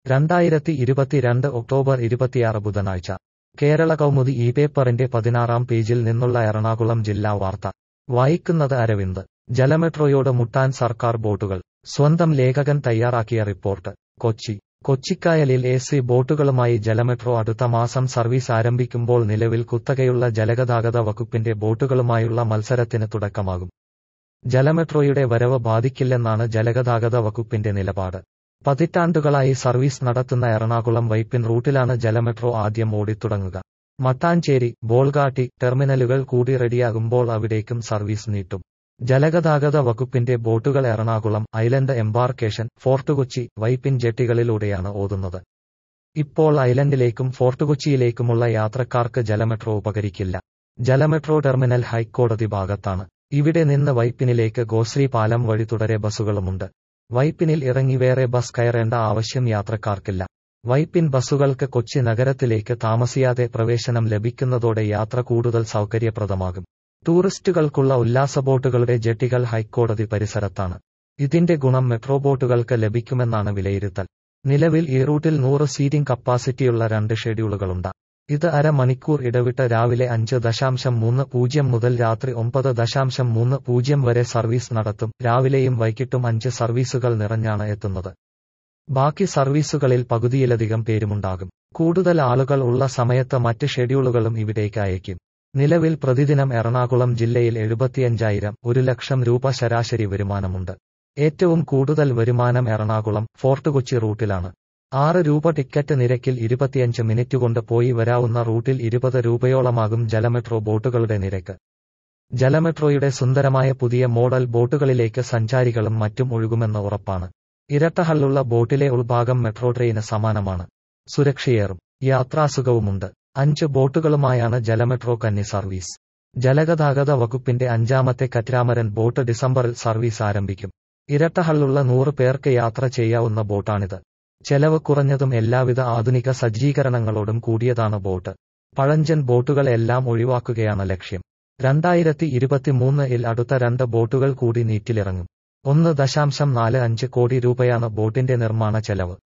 രണ്ടായിരത്തി ഇരുപത്തിരണ്ട് ഒക്ടോബർ ഇരുപത്തിയാറ് ബുധനാഴ്ച കേരള കൗമുദി ഈ പേപ്പറിന്റെ പതിനാറാം പേജിൽ നിന്നുള്ള എറണാകുളം ജില്ലാ വാർത്ത വായിക്കുന്നത് അരവിന്ദ് ജലമെട്രോയോട് മുട്ടാൻ സർക്കാർ ബോട്ടുകൾ സ്വന്തം ലേഖകൻ തയ്യാറാക്കിയ റിപ്പോർട്ട് കൊച്ചി കൊച്ചിക്കായലിൽ എ സി ബോട്ടുകളുമായി ജലമെട്രോ അടുത്ത മാസം സർവീസ് ആരംഭിക്കുമ്പോൾ നിലവിൽ കുത്തകയുള്ള ജലഗതാഗത വകുപ്പിന്റെ ബോട്ടുകളുമായുള്ള മത്സരത്തിന് തുടക്കമാകും ജലമെട്രോയുടെ വരവ് ബാധിക്കില്ലെന്നാണ് ജലഗതാഗത വകുപ്പിന്റെ നിലപാട് പതിറ്റാണ്ടുകളായി സർവീസ് നടത്തുന്ന എറണാകുളം വൈപ്പിൻ റൂട്ടിലാണ് ജലമെട്രോ ആദ്യം ഓടിത്തുടങ്ങുക മട്ടാഞ്ചേരി ബോൾഗാട്ടി ടെർമിനലുകൾ കൂടി റെഡിയാകുമ്പോൾ അവിടേക്കും സർവീസ് നീട്ടും ജലഗതാഗത വകുപ്പിന്റെ ബോട്ടുകൾ എറണാകുളം ഐലൻഡ് എംബാർക്കേഷൻ ഫോർട്ട് കൊച്ചി വൈപ്പിൻ ജെട്ടികളിലൂടെയാണ് ഓതുന്നത് ഇപ്പോൾ ഐലൻഡിലേക്കും ഫോർട്ട് കൊച്ചിയിലേക്കുമുള്ള യാത്രക്കാർക്ക് ജലമെട്രോ ഉപകരിക്കില്ല ജലമെട്രോ ടെർമിനൽ ഹൈക്കോടതി ഭാഗത്താണ് ഇവിടെ നിന്ന് വൈപ്പിനിലേക്ക് ഗോശ്രീ പാലം വഴി തുടരെ ബസ്സുകളുമുണ്ട് വൈപ്പിനിൽ ഇറങ്ങി വേറെ ബസ് കയറേണ്ട ആവശ്യം യാത്രക്കാർക്കില്ല വൈപ്പിൻ ബസ്സുകൾക്ക് കൊച്ചി നഗരത്തിലേക്ക് താമസിയാതെ പ്രവേശനം ലഭിക്കുന്നതോടെ യാത്ര കൂടുതൽ സൗകര്യപ്രദമാകും ടൂറിസ്റ്റുകൾക്കുള്ള ഉല്ലാസ ബോട്ടുകളുടെ ജെട്ടികൾ ഹൈക്കോടതി പരിസരത്താണ് ഇതിന്റെ ഗുണം മെട്രോ ബോട്ടുകൾക്ക് ലഭിക്കുമെന്നാണ് വിലയിരുത്തൽ നിലവിൽ ഈ റൂട്ടിൽ നൂറ് സീറ്റിംഗ് കപ്പാസിറ്റിയുള്ള രണ്ട് ഷെഡ്യൂളുകളുണ്ട് ഇത് അരമണിക്കൂർ ഇടവിട്ട് രാവിലെ അഞ്ച് ദശാംശം മൂന്ന് പൂജ്യം മുതൽ രാത്രി ഒമ്പത് ദശാംശം മൂന്ന് പൂജ്യം വരെ സർവീസ് നടത്തും രാവിലെയും വൈകിട്ടും അഞ്ച് സർവീസുകൾ നിറഞ്ഞാണ് എത്തുന്നത് ബാക്കി സർവീസുകളിൽ പകുതിയിലധികം പേരുമുണ്ടാകും കൂടുതൽ ആളുകൾ ഉള്ള സമയത്ത് മറ്റ് ഷെഡ്യൂളുകളും ഇവിടേക്ക് അയക്കും നിലവിൽ പ്രതിദിനം എറണാകുളം ജില്ലയിൽ എഴുപത്തിയഞ്ചായിരം ഒരു ലക്ഷം രൂപ ശരാശരി വരുമാനമുണ്ട് ഏറ്റവും കൂടുതൽ വരുമാനം എറണാകുളം ഫോർട്ട് കൊച്ചി റൂട്ടിലാണ് ആറ് രൂപ ടിക്കറ്റ് നിരക്കിൽ ഇരുപത്തിയഞ്ച് മിനിറ്റ് കൊണ്ട് പോയി വരാവുന്ന റൂട്ടിൽ ഇരുപത് രൂപയോളമാകും ജലമെട്രോ ബോട്ടുകളുടെ നിരക്ക് ജലമെട്രോയുടെ സുന്ദരമായ പുതിയ മോഡൽ ബോട്ടുകളിലേക്ക് സഞ്ചാരികളും മറ്റും ഒഴുകുമെന്ന് ഉറപ്പാണ് ഇരട്ടഹള്ളുള്ള ബോട്ടിലെ ഉൾഭാഗം മെട്രോ ട്രെയിന് സമാനമാണ് സുരക്ഷയേറും യാത്രാസുഖവുമുണ്ട് അഞ്ച് ബോട്ടുകളുമായാണ് ജലമെട്രോ കന്നി സർവീസ് ജലഗതാഗത വകുപ്പിന്റെ അഞ്ചാമത്തെ കറ്റ്രാമരൻ ബോട്ട് ഡിസംബറിൽ സർവീസ് ആരംഭിക്കും ഇരട്ടഹള്ളുള്ള നൂറ് പേർക്ക് യാത്ര ചെയ്യാവുന്ന ബോട്ടാണിത് ചെലവ് കുറഞ്ഞതും എല്ലാവിധ ആധുനിക സജ്ജീകരണങ്ങളോടും കൂടിയതാണ് ബോട്ട് പഴഞ്ചൻ ബോട്ടുകൾ എല്ലാം ഒഴിവാക്കുകയാണ് ലക്ഷ്യം രണ്ടായിരത്തി ഇരുപത്തിമൂന്നിൽ അടുത്ത രണ്ട് ബോട്ടുകൾ കൂടി നീറ്റിലിറങ്ങും ഒന്ന് ദശാംശം നാല് അഞ്ച് കോടി രൂപയാണ് ബോട്ടിന്റെ നിർമ്മാണ ചെലവ്